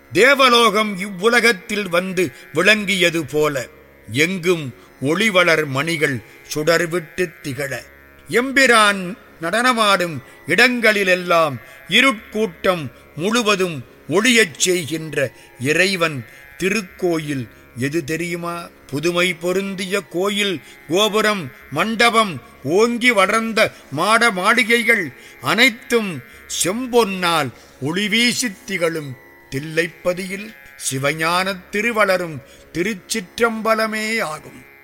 தேவலோகம் இவ்வுலகத்தில் வந்து விளங்கியது போல எங்கும் ஒளிவளர் மணிகள் சுடர்விட்டு திகழ எம்பிரான் நடனமாடும் இடங்களிலெல்லாம் இருட்கூட்டம் முழுவதும் ஒளியச் செய்கின்ற இறைவன் திருக்கோயில் எது தெரியுமா புதுமை பொருந்திய கோயில் கோபுரம் மண்டபம் ஓங்கி வளர்ந்த மாட மாளிகைகள் அனைத்தும் செம்பொன்னால் ஒளி வீசித் திகழும் தில்லைப்பதியில் சிவஞானத் திருவளரும் திருச்சிற்றம்பலமே ஆகும்